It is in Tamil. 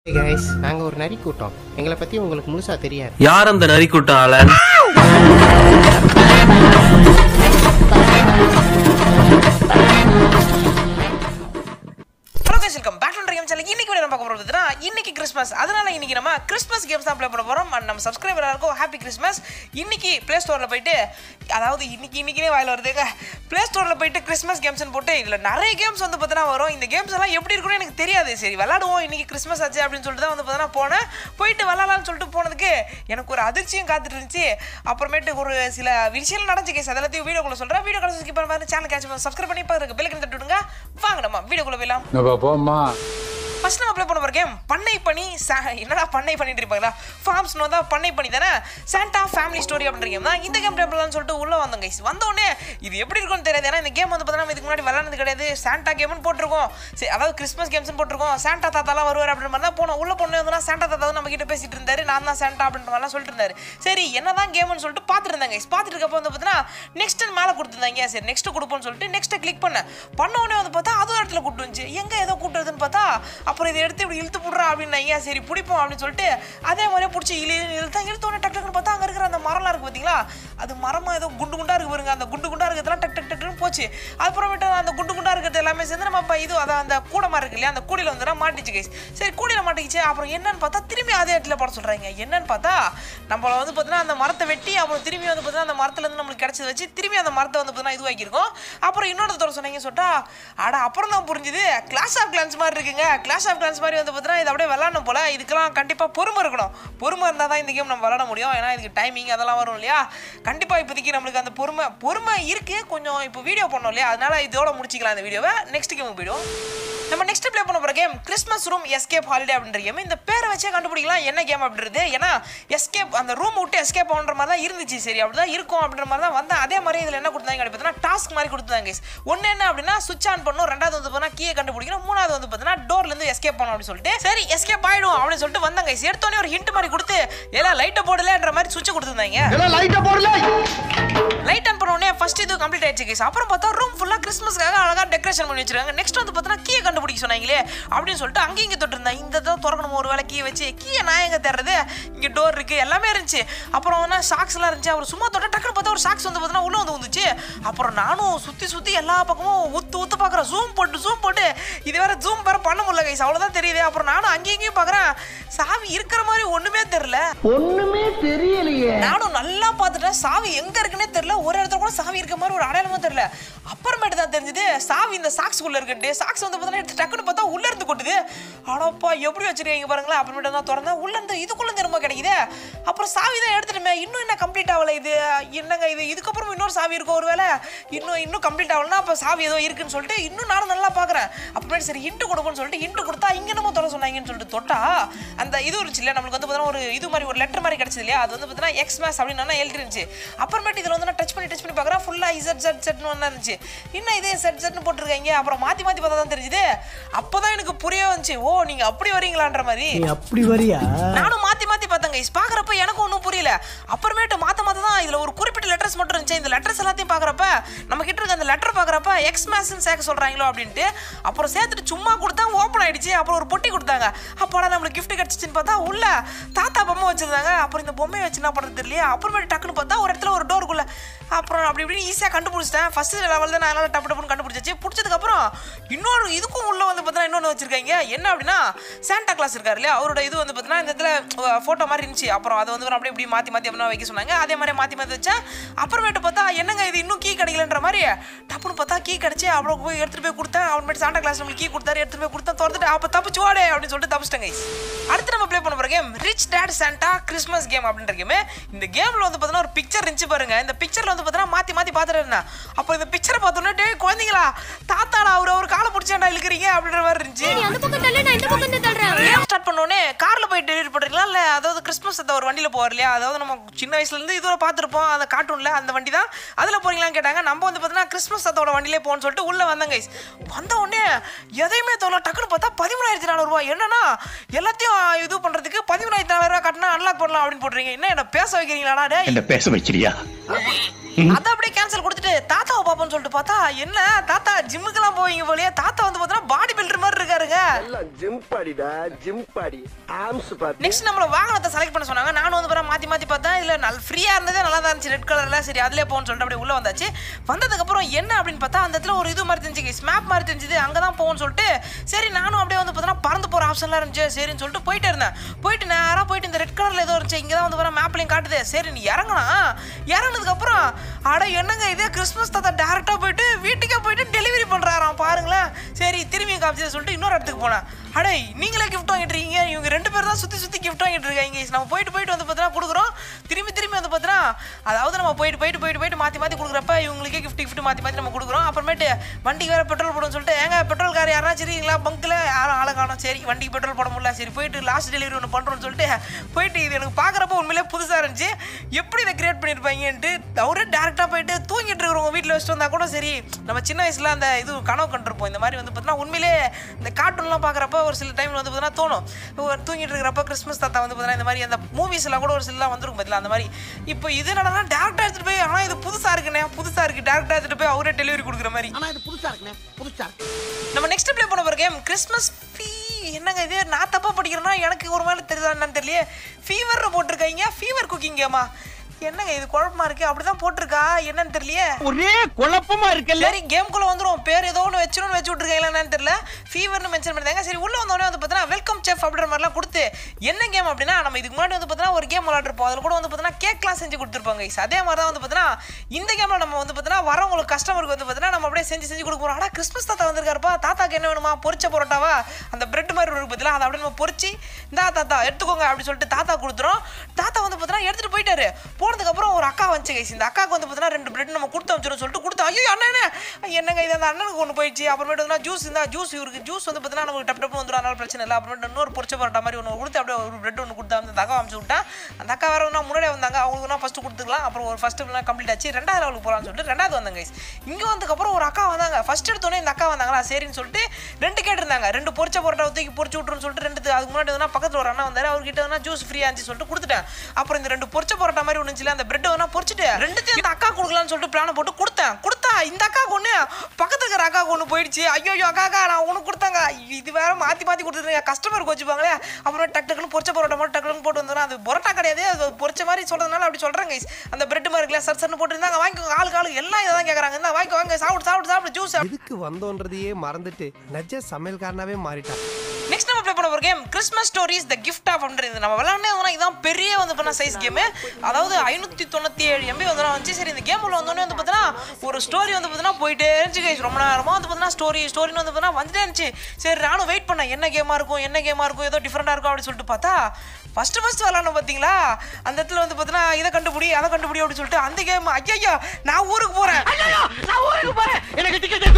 கைஸ் நாங்கள் ஒரு நரி கூட்டம் எங்களை பற்றி உங்களுக்கு முழுசாக தெரியாது யார் அந்த நரிக்குட்டம் ஆலன் hello guys welcome back to game channel இன்னைக்கு வீடியோ நம்ம பார்க்க போறதுனா இன்னைக்கு கிறிஸ்மஸ் அதனால இன்னைக்கு நம்ம கிறிஸ்மஸ் கேம்ஸ் தான் ப்ளே பண்ண போறோம் and நம்ம சப்ஸ்கிரைபர் எல்லாருக்கும் ஹாப்பி கிறிஸ்மஸ் இன்னைக்கு ப்ளே ஸ்டோர்ல போயிட்டு அதாவது இன்னைக்கு இன்னைக்குனே வாயில வருதுங்க ப்ளே ஸ்டோர்ல போயிட்டு கிறிஸ்மஸ் கேம்ஸ்னு போட்டு இதுல நிறைய கேம்ஸ் வந்து பார்த்தீங்கன்னா வரும் இந்த கேம்ஸ் எல்லாம் எப்படி இருக்கும்னு எனக்கு தெரியாது சரி விளாடுவோம் இன்னைக்கு கிறிஸ்மஸ் ஆச்சு அப்படின்னு சொல்லிட்டு தான் வந்து பார்த்தீங்கன்னா போனேன் போயிட்டு விளாடலாம்னு சொல்லிட்டு போனதுக்கு எனக்கு ஒரு அதிர்ச்சியும் காத்துட்டு இருந்துச்சு அப்புறமேட்டு ஒரு சில விஷயம் நடந்துச்சு கேஸ் அதெல்லாத்தையும் வீடியோக்குள்ள சொல்றேன் வீடியோ கடைசி ஸ்கிப் பண்ண மாதிரி சேனல் கேட்ச் சப்ஸ்கிரைப் பண்ணி பாருங்க பெல்லுக்கு தட்டு விடுங்க வாங்க நம்ம வீடியோக்குள்ள போயிடலாம் நம்ம போம்மா ஃபர்ஸ்ட் நம்ம ப்ளே பண்ண போகிற கேம் பண்ணை பணி சா- என்னடா பண்ணை பண்ணிட்டு இருப்பாங்களா ஃபார்ம்ஸ்னு வந்தால் பண்ணை பண்ணி தானே சாண்டா ஃபேமிலி ஸ்டோரி அப்படின்ற கேம் தான் இந்த கேம் ப்ளே பண்ணலாம்னு சொல்லிட்டு உள்ளே வந்தோம் கைஸ் வந்தோடனே இது எப்படி இருக்கும்னு தெரியாது ஏன்னா இந்த கேம் வந்து பார்த்தீங்கன்னா இதுக்கு முன்னாடி விளாட்னது கிடையாது சாண்டா கேம்னு போட்டிருக்கோம் சரி அதாவது கிறிஸ்மஸ் கேம்ஸ்னு போட்டிருக்கோம் சாண்டா தாத்தாலாம் வருவார் அப்படின்ற மாதிரி தான் போனோம் உள்ள பொண்ணு வந்து சாண்டா தாத்தா வந்து நம்ம கிட்ட பேசிட்டு இருந்தாரு நான் தான் சாண்டா அப்படின்ற மாதிரிலாம் சொல்லிட்டு இருந்தாரு சரி என்னதான் கேம்னு சொல்லிட்டு பார்த்துட்டு இருந்தாங்க guys. பார்த்துட்டு இருக்கப்போ வந்து பார்த்தீங்கன்னா நெக்ஸ்ட் மேலே கொடுத்துருந்தாங்க சரி நெக்ஸ்ட் கொடுப்போம்னு சொல்லிட்டு நெக்ஸ்ட் கிளிக் பண்ணேன் பண்ண உடனே வந்து பார்த்தா அது ஒரு இடத்துல கூட்டு வந்துச்சு எங்க ஏதோ கூட்டுறதுன்னு பார்த்தா அப்புறம் இதை எடுத்து இப்படி இழுத்து போடுறா அப்படின்னாங்க சரி பிடிப்போம் அப்படின்னு சொல்லிட்டு அதே மாதிரியே பிடிச்சி இழு இழுத்தா இழுத்த உடனே டக்கு டக்குன்னு பார்த்தா அங்கே இருக்கிற அந்த மரம்லாம் இருக்கு பார்த்தீங்களா அது மரமா ஏதோ குண்டு குண்டா இருக்கு பாருங்க அந்த குண்டு குண்டா இருக்கிறதுலாம் டக் டக் டக்குன்னு போச்சு அப்புறமேட்டு அந்த குண்டு குண்டா இருக்கிறது எல்லாமே சேர்ந்து நம்ம இப்போ இது அதான் அந்த கூடை மாதிரி இருக்கு இல்லையா அந்த கூடையில வந்து மாட்டிச்சு கைஸ் சரி கூடையில மாட்டிக்கிச்சு அப்புறம் என்னன்னு பார்த்தா திரும்பி அதே இடத்துல போட சொல்றாங்க என்னன்னு பார்த்தா நம்மள வந்து பார்த்தீங்கன்னா அந்த மரத்தை வெட்டி அப்புறம் திரும்பி வந்து பார்த்தீங்கன்னா அந்த மரத்துல இருந்து நம்மளுக்கு கிடைச்சது வச்சு திரும்பி அந்த மரத்தை வந்து பார்த்தீங்கன்னா இதுவாக்கியிருக்கோம் அப்புறம் இன்னொரு தடவை சொன்னீங்க சொல்லிட்டா அட அப்புறம் தான் புரிஞ்சுது கிளாஸ் ஆஃப் கிளான்ஸ் மாதிரி இருக்குங்க கிளாஸ் ஆஃப் கிளான்ஸ் மாதிரி வந்து பார்த்தீங்கன்னா இது அப்படியே விளாடணும் போல இதுக்கெல்லாம் கண்டிப்பாக பொறுமை இருக்கணும் பொறுமை இருந்தால் தான் இந்த கேம் நம்ம விளாட முடியும் ஏன்னா இதுக்கு டைமிங் அதெல்லாம் வரும் இல்லையா கண்டிப்பாக இப்போதைக்கு நம்மளுக்கு அந்த பொறுமை பொறுமை இருக்கு கொஞ்சம் இப்போ வீடியோ பண்ணோம் இல்லையா அதனால இதோட முடிச்சிக்கலாம் இந்த வீடியோவை நெக்ஸ்ட் கேமுக்கு போயிடும் நம்ம நெக்ஸ்ட் ப்ளே பண்ண போகிற game Christmas room escape holiday அப்படின்ற கேம் இந்த பேரை வச்சே கண்டுபிடிக்கலாம் என்ன கேம் அப்படின்றது ஏன்னா எஸ்கேப் அந்த ரூம் விட்டு எஸ்கேப் ஆகுன்ற மாதிரி தான் இருந்துச்சு சரி அப்படி தான் இருக்கும் அப்படின்ற மாதிரி தான் வந்தேன் அதே மாதிரி இதில் என்ன கொடுத்தாங்க பார்த்தீங்கன்னா டாஸ்க் மாதிரி கொடுத்தாங்க guys. ஒண்ணு என்ன அப்படின்னா சுவிட்ச் ஆன் பண்ணும் ரெண்டாவது வந்து பார்த்தீங்கன்னா கீயை கண்டுபிடிக்கணும் மூணாவது வந்து பார்த்தீங்கன்னா டோர்லேருந்து எஸ்கேப் பண்ணணும் அப்படின்னு சொல்லிட்டு சரி எஸ்கேப் ஆயிடும் அப்படின்னு சொல்லிட்டு வந்தாங்க guys. எடுத்தோடனே ஒரு ஹிண்ட் மாதிரி கொடுத்து எல்லாம் லைட்டை போடலன்ற மாதிரி சுவிட்ச் கொடுத்துருந்தாங்க லைட் ஆன் பண்ண உடனே ஃபர்ஸ்ட் இது கம்ப்ளீட் ஆயிடுச்சு கேஸ் அப்புறம் பார்த்தா ரூம் ஃபுல்லா கிறிஸ்மஸ்க்காக அழகா டெக்கரேஷன் பண்ணி வச்சிருக்காங்க நெக்ஸ்ட் வந்து பார்த்தா கீயை கண்டுபிடிக்க சொன்னாங்களே அப்படின்னு சொல்லிட்டு அங்கே இங்கே தொட்டு இருந்தேன் இந்த தான் திறக்கணும் ஒரு வேலை கீயை வச்சு கீயை நான் எங்க தேடுறது இங்க டோர் இருக்கு எல்லாமே இருந்துச்சு அப்புறம் வந்து சாக்ஸ் எல்லாம் இருந்துச்சு அப்புறம் சும்மா தொட்ட டக்குனு பார்த்தா ஒரு சாக்ஸ் வந்து பார்த்தா உள்ள வந்து வந்துச்சு அப்புறம் நானும் சுத்தி சுத்தி எல்லா பக்கமும் ஊத்து ஊத்து பாக்குறேன் ஜூம் போட்டு ஜூம் போட்டு இது வேற ஜூம் வேற பண்ண முடியல கைஸ் அவ்வளவுதான் தெரியுது அப்புறம் நானும் அங்கேயும் இங்கேயும் பாக்குறேன் சாவி இருக்கிற மாதிரி ஒண்ணுமே தெரியல ஒண்ணுமே தெரியலையே நானும் நல்லா பார்த்துட்டேன் சாவி எங்க இருக்குன்னே தெரியல ஒரு இடத்துல கூட சாவி இருக்க மாதிரி ஒரு அடையாளமும் தெரியல அப்புறமேட்டு தான் தெரிஞ்சது சாவி இந்த சாக்ஸ்குள்ள இருக்குன்ட்டு சாக்ஸ் வந்து பார்த்தா எடுத்து டக்குன்னு பார்த்தா உள்ள இருந்து கொட்டுது அடப்பா எப்படி வச்சிருக்கீங்க பாருங்களேன் அப்புறமேட்டு தான் திறந்தேன் உள்ள இருந்து இதுக்குள்ள திரும்ப கிடைக்குது அப்புறம் சாவி தான் எடுத்துட்டுமே இன்னும் என்ன கம்ப்ளீட் ஆகல இது என்னங்க இது இதுக்கப்புறம் இன்னொரு சாவி இருக்கும் ஒருவேளை இன்னும் இன்னும் கம்ப்ளீட் ஆகலன்னா அப்போ சாவி ஏதோ இருக்குன்னு சொல்லிட்டு இன்னும் நானும் நல்லா பார்க்குறேன் அப்புறமேட்டு சரி இன்ட்டு கொடுக்கும்னு சொல்லிட்டு இன்ட்டு கொடுத்தா இங்கே நம்ம தொட சொன்னாங்கன்னு சொல்லிட்டு தொட்டா அந்த இது இருந்துச்சு இல்லையா நம்மளுக்கு வந்து பார்த்தீங்கன்னா ஒரு இது மாதிரி ஒரு லெட்டர் மாதிரி கிடைச்சது இல்லையா அது வந்து பார்த்தீங்கன்னா எக்ஸ் மேஸ் அப்படின்னு எழுதி இருந்துச்சு அப்புறமேட்டு இதில் வந்து நான் டச் பண்ணி டச் பண்ணி பார்க்குறேன் ஃபுல்லாக இசட் செட் செட்னு ஒன்றா இருந்துச்சு இன்னும் இதே செட் செட்னு போட்டிருக்காங்க அப்புறம் மாற்றி மாற்றி பார்த்தா தான் தெரிஞ்சுது அப்போ தான் எனக்கு புரிய வந்துச்சு ஓ நீங்கள் அப்படி வரீங்களான்ற மாதிரி நீ அப்படி வரியா நானும் மாத்தி மாத்தி பார்த்தேன் கைஸ் பாக்குறப்ப எனக்கு ஒன்றும் புரியல அப்புறமேட்டு மாத்த மாத்த தான் இதுல ஒரு குறிப்பிட்ட லெட்டர்ஸ் மட்டும் இருந்துச்சு இந்த லெட்டர்ஸ் எல்லாத்தையும் பாக்குறப்ப நம்ம கிட்ட இருக்க அந்த லெட்டர் பாக்குறப்ப எக்ஸ் மேஸ்ன்னு சேர்க்க சொல்றாங்களோ அப்படின்ட்டு அப்புறம் சேர்த்துட்டு சும்மா கொடுத்தா ஓப்பன் ஆயிடுச்சு அப்புறம் ஒரு பொட்டி கொடுத்தாங்க அப்போடா நம்மளுக்கு gift கிடைச்சிச்சுன்னு பார்த்தா உள்ள தாத்தா பொம்மை வச்சிருந்தாங்க அப்புறம் இந்த பொம்மையை வச்சு என்ன பண்றது தெரியலையா அப்புறமேட்டு டக்குன்னு பார்த்தா ஒரு இடத்துல ஒரு டோருக்குள்ள அப்புறம் அப்படி இப்படி ஈஸியாக கண்டுபிடிச்சிட்டேன் ஃபர்ஸ்ட் லெவல் தான் நான் டப்பு டப்புன்னு கண்டுபிடிச்சாச்சு பிடிச்சதுக்கப்புறம் இன்னொரு இதுக்கும் உள்ள வந்து பார்த்தீங்கன்னா இன்னொன்று வச்சிருக்காங்க என்ன அப்படின்னா சாண்டா கிளாஸ் இருக்காரு இல்லையா அவரோட இது வந்து பார்த்தீங்கன்னா இந்த இடத்துல ஃபோட்டோ மாதிரி இருந்துச்சு அப்புறம் அதை வந்து அப்படியே இப்படி மாற்றி மாற்றி அப்படின்னா வைக்க சொன்னாங்க அதே மாதிரி மாற்றி மாற்றி வச்சேன் அப்புறமேட்டு பார்த்தா என்னங்க இது இன்னும் கீ கிடைக்கலன்ற மாதிரி டப்புன்னு பார்த்தா கீ கிடைச்சி அப்புறம் போய் எடுத்துகிட்டு போய் கொடுத்தேன் அப்புறமேட்டு சாண்டா கிளாஸ் நம்மளுக்கு கீ கொடுத்தாரு எடுத்துகிட்டு போய் கொடுத்தேன் திறந்துட்டு அப்போ தப்பிச்சு ஓடே அப்படின்னு சொல்லிட்டு தப்பிச்சிட்டேன் guys. அடுத்து நம்ம ப்ளே பண்ண போகிற game rich dad Santa Christmas game அப்படின்ற கேம் இந்த கேமில் வந்து பார்த்தீங்கன்னா ஒரு பிக்சர் இருந்துச்சு பாருங்க இந்த பிக்சரில் வந்து பார்த்தீங்கன்னா மாற்றி மாற்றி பார்த்துட்டு இருந்தேன் அப்போ இந்த பிக்சரை பார்த்தோன்னே டே குழந்தைங்களா தாத்தாடா அவர் அவர் காலை பிடிச்சாண்டா இழுக்கிறீங்க அப்படின்ற மாதிரி இருந்துச்சு அந்த பக்கம் தள்ளு நான் இந்த பக்கம் தான் தள்ளுறேன் கேம் ஸ்டார்ட் பண்ணோடனே கார்ல போய் டெலிவரி பண்றீங்களா இல்ல அதாவது கிறிஸ்மஸ் தாத்தா ஒரு வண்டியில் போவார் இல்லையா அதாவது நம்ம சின்ன வயசுலேருந்து இதுவரை பார்த்துருப்போம் அந்த கார்ட்டூனில் அந்த வண்டி தான் அதில் போறீங்களான்னு கேட்டாங்க நம்ம வந்து பார்த்தீங்கன்னா கிறிஸ்மஸ் தாத்தாவோட வண்டியிலே போகணும்னு சொல்லிட்டு உள்ளே வந்தாங்க guys. வந்த உடனே எதையுமே தோணும் டக்குன்னு பார்த்தா பதிமூணாயிரத்தி நானூறுரூவா என்னன்னா எல்லாத்தையும் இது பண்ணுறதுக்கு பதிமூணாயிரத்தி நானூறுரூவா கட்டினா அன்லாக் பண்ணலாம் அப்படின்னு போடுறீங்க என்ன என்ன பேச வைக்கிறீங்களாடா டேய் என்ன பேச வைக்கிறியா அதை அப்படியே கேன்சல் கொடுத்துட்டு தாத்தாவை பார்ப்போம்னு சொல்லிட்டு பார்த்தா என்ன தாத்தா ஜிம்முக்கெல்லாம் போவீங்க போலயே தாத்தா வந்து பார்த்தீங்கன்னா பாடி பில்டர் மாதிரி இருக்காருங்க எல்லாம் ஜிம் பாடிடா gym body arms body next நம்மள வாகனத்தை செலக்ட் பண்ண சொன்னாங்க நானும் வந்து பாரு மாத்தி மாத்தி பார்த்தேன் இல்ல நல்ல ஃப்ரீயா இருந்ததே நல்லா தான் இருந்துச்சு ரெட் கலர்ல சரி அதுலயே போகணும்னு சொல்லிட்டு அப்படியே உள்ள வந்தாச்சு வந்ததுக்கு அப்புறம் என்ன அப்படின்னு பார்த்தா அந்த இடத்துல ஒரு இது மாதிரி தெரிஞ்சுக்கு ஸ்மாப் மாதிரி தெரிஞ்சது அங்கதான் போகணும்னு சொல்லிட்டு சரி நானும் அப்படியே வந்து பார்த்தா பறந்து போற ஆப்ஷன்லாம் இருந்துச்சு சரின்னு சொல்லிட்டு போயிட்டே இருந்தேன் போயிட்டு நேரா போயிட்டு இந்த ரெட் கலர்ல ஏதோ இருந்துச்சு இங்க தான் வந்து வர மேப்லையும் காட்டுது சரி நீ இறங்கனா இறங்குனதுக்கு அப்புறம் அட என்னங்க இதே கிறிஸ்மஸ் தாத்தா டேரக்டா போயிட்டு வீட்டுக்கே போயிட்டு டெலிவரி பண்றாராம் பாருங்களேன் சரி திரும்பி காமிச்சு சொல்லிட்டு இன்னொரு இடத்துக்கு போனேன் அடே நீங்களே கிஃப்ட் வாங்கிட்டு இருக்கீங்க இவங்க ரெண்டு பேர் தான் சுத்தி சுத்தி கிஃப்ட் வாங்கிட்டு இருக்காங்க நம்ம போயிட்டு போயிட்டு வந்து பார்த்தீங்கன்னா கொடுக்குறோம் திரும்பி திரும்பி வந்து பார்த்தீங்கன்னா அதாவது நம்ம போயிட்டு போயிட்டு போயிட்டு போயிட்டு மாத்தி மாத்தி கொடுக்குறப்ப இவங்களுக்கே கிஃப்ட் கிஃப்ட் மாத்தி மாத்தி நம்ம கொடுக்குறோம் அப்புறமேட்டு வண்டிக்கு வேற பெட்ரோல் போடுன்னு சொல்லிட்டு ஏங்க பெட்ரோல் கார் யாராச்சும் இருக்கீங்களா பங்க்ல யாரும் ஆளை காணோம் சரி வண்டிக்கு பெட்ரோல் போட முடியல சரி போயிட்டு லாஸ்ட் டெலிவரி ஒன்று பண்றோம்னு சொல்லிட்டு போயிட்டு இது எனக்கு பார்க்குறப்ப உண்மையிலே புதுசா இருந்துச்சு எப்படி இதை கிரியேட் பண்ணியிருப்பாங்கன்ட்டு அவரே டேரக்டா போயிட்டு தூங்கிட்டு இருக்கிறவங்க வீட்டில் வச்சுட்டு வந்தா கூட சரி நம்ம சின்ன வயசுல அந்த இது கனவு கண்டிருப்போம் இந்த மாதிரி வந்து பார்த்தீங்கன்னா உண்மையிலே இந்த கார்ட்டூன்லாம் பார்க்குறப்ப ஒரு சில டைம்ல வந்து பார்த்தீங்கன்னா தோணும் ஒரு தூங்கிட்டு இருக்கிறப்ப கிறிஸ்மஸ் தாத்தா வந்து பார்த்தீங்கன்னா இந்த மாதிரி அந்த மூவிஸ் எல்லாம் கூட ஒரு சிலலாம் வந்துருக்கும் பதிலா அந்த மாதிரி இப்போ இது என்னன்னா டேரக்டா எடுத்துட்டு போய் ஆனால் இது புதுசா இருக்குண்ணே புதுசா இருக்கு டேரக்டா எடுத்துட்டு போய் அவரே டெலிவரி கொடுக்குற மாதிரி ஆனா இது புதுசா இருக்குண்ணே புதுசா இருக்கு நம்ம நெக்ஸ்ட் ப்ளே பண்ண போற கேம் கிறிஸ்மஸ் ஃபீ என்னங்க இது நான் தப்பா படிக்கிறேன்னா எனக்கு ஒரு மாதிரி தெரியுதா என்னன்னு தெரியல ஃபீவர் போட்டிருக்காங்க ஃபீவர் குக்கிங் கேமா என்னங்க இது குழப்பமா இருக்கு அப்படிதான் போட்டிருக்கா என்னன்னு தெரியலையே ஒரே குழப்பமா இருக்குல்ல சரி கேம்குள்ள வந்துரும் பேர் ஏதோ ஒன்று வச்சிரும் வச்சு விட்டுருக்கீங்களா என்னன்னு தெரியல ஃபீவர்னு மென்ஷன் பண்ணிருந்தாங்க சரி உள்ள வந்தோடனே வந்து பார்த்தீங்கன்னா வெல்கம் செஃப் அப்படின்ற மாதிரிலாம் கொடுத்து என்ன கேம் அப்படின்னா நம்ம இதுக்கு முன்னாடி வந்து பார்த்தீங்கன்னா ஒரு கேம் விளாண்டுருப்போம் அதில் கூட வந்து பார்த்தீங்கன்னா கேக்லாம் செஞ்சு கொடுத்துருப்பாங்க guys. அதே மாதிரி தான் வந்து பார்த்தீங்கன்னா இந்த கேமில் நம்ம வந்து பார்த்தீங்கன்னா வரவங்களுக்கு கஸ்டமருக்கு வந்து பார்த்தீங்கன்னா நம்ம அப்படியே செஞ்சு செஞ்சு கொடுக்க போறோம் ஆனால் கிறிஸ்மஸ் தாத்தா வந்திருக்காருப்பா தாத்தாக்கு என்ன வேணுமா பொரிச்ச பரோட்டாவா அந்த பிரெட் மாதிரி ஒரு பதிலாக அதை அப்படியே நம்ம பொரிச்சு இந்தா தாத்தா எடுத்துக்கோங்க அப்படின்னு சொல்லிட்டு தாத்தா கொடுத்துரும் தாத்தா வந்து பார்த்தீங்கன்னா எடுத்துட்டு போயிட்டாரு போனதுக்கப்புறம் ஒரு அக்கா வந்துச்சு கைஸ் இந்த அக்காவுக்கு வந்து பார்த்தீங்கன்னா ரெண்டு பிரெட் நம்ம கொடுத்து அமைச்சிடும் சொல்லிட்டு கொடுத்தோம் ஐயோ அண்ணனே என்னங்க இது அந்த அண்ணனுக்கு ஒன்று போயிடுச்சு அப்புறமேட்டு வந்து ஜூஸ் இருந்தா ஜூஸ் இவருக்கு ஜூஸ் வந்து பார்த்தீங்கன்னா நமக்கு டப் டப்பு வந்துடும் அதனால பிரச்சனை இல்லை அப்புறமேட்டு இன்னொரு பொரிச்ச பரோட்டா மாதிரி ஒன்று கொடுத்து அப்படியே ஒரு பிரெட் ஒன்று கொடுத்தா அந்த அக்கா அமைச்சு விட்டேன் அந்த அக்கா வேற ஒன்றா முன்னாடியே வந்தாங்க அவங்களுக்கு நான் ஃபஸ்ட்டு கொடுத்துக்கலாம் அப்புறம் ஒரு ஃபஸ்ட்டு கம்ப்ளீட் ஆச்சு ரெண்டாவது லெவலுக்கு போகலான்னு சொல்லிட்டு ரெண்டாவது வந்தாங்க கைஸ் இங்கே வந்ததுக்கப்புறம் ஒரு அக்கா வந்தாங்க ஃபர்ஸ்ட் எடுத்தோடனே இந்த அக்கா வந்தாங்களா சரின்னு சொல்லிட்டு ரெண்டு கேட்டிருந்தாங்க ரெண்டு பொரிச்ச பரோட்டா தூக்கி பொரிச்சு விட்ருன்னு சொல்லிட்டு ரெண்டு அதுக்கு முன்னாடி வந்து பக்கத்தில் ஒரு அண்ணா வந்தார் அவர்கிட்ட வந்து ஜூஸ் ஃப்ரீயாக இருந்துச்சு சொல்லிட்டு கொடுத்துட்டேன் அப்புறம் இந்த ரெண்டு பொரிச்ச பரோட்டா மாதிரி ஒன்று இருந்துச்சுல அந்த பிரெட் வேணா பொரிச்சிட்டு ரெண்டுத்தையும் இந்த அக்கா கொடுக்கலாம்னு சொல்லிட்டு பிளான் போட்டு கொடுத்தேன் கொடுத்தா இந்த அக்கா ஒன்று பக்கத்துல இருக்கிற அக்கா ஒன்று போயிடுச்சு ஐயோ ஐயோ அக்கா அக்கா நான் உனக்கு கொடுத்தாங்க இது வேற மாற்றி மாற்றி கொடுத்துருங்க கஸ்டமருக்கு வச்சுப்பாங்களே அப்புறம் டக்கு டக்குன்னு பொரிச்ச பரோட்டா மட்டும் டக்கு டக்குன்னு போட்டு வந்துடும் அது பரோட்டா கிடையாது அது பொரிச்ச மாதிரி சொல்றதுனால அப்படி சொல்கிறேன் கைஸ் அந்த பிரெட் மாதிரி இருக்குல்ல சர் சர்னு போட்டுருந்தாங்க வாங்கிக்கோங்க ஆளுக்கு ஆளு எல்லாம் இதை தான் கேட்குறாங்க இந்த வாங்கிக்கோ வாங்க சாப்பிட்டு சாப்பிட்டு சாப்பிட்டு ஜூஸ் எதுக்கு வந்தோன்றதையே மறந்துட்டு நஜ சமையல்காரனாவே மாறிட்டான் நெக்ஸ்ட் நம்ம ப்ளே பண்ண ஒரு game Christmas stories the gift of அப்படின்றது நம்ம விளாண்டே வந்து இதான் பெரிய வந்து பண்ண சைஸ் கேமு அதாவது ஐநூற்றி தொண்ணூற்றி ஏழு எம்பி வந்து வந்துச்சு சரி இந்த கேம் உள்ள வந்தோடனே வந்து பார்த்தீங்கன்னா ஒரு ஸ்டோரி வந்து பார்த்தீங்கன்னா போயிட்டே இருந்துச்சு guys. ரொம்ப நேரமாக வந்து பார்த்தீங்கன்னா ஸ்டோரி ஸ்டோரின்னு வந்து பார்த்தீங்கன்னா வந்துட்டே இருந்துச்சு சரி நானும் வெயிட் பண்ணேன் என்ன கேமாக இருக்கும் என்ன கேமாக இருக்கும் ஏதோ டிஃப்ரெண்டாக இருக்கும் அப்படின்னு சொல்லிட்டு பார்த்தா ஃபர்ஸ்ட் ஃபர்ஸ்ட் விளாடணும் பார்த்தீங்களா அந்த இடத்துல வந்து பார்த்தீங்கன்னா இதை கண்டுபிடி அதை கண்டுபிடி அப்படின்னு சொல்லிட்டு அந்த கேம் ஐயா நான் ஊருக்கு போகிறேன் நான் ஊருக்கு போறேன் எனக்கு டிக்கெட்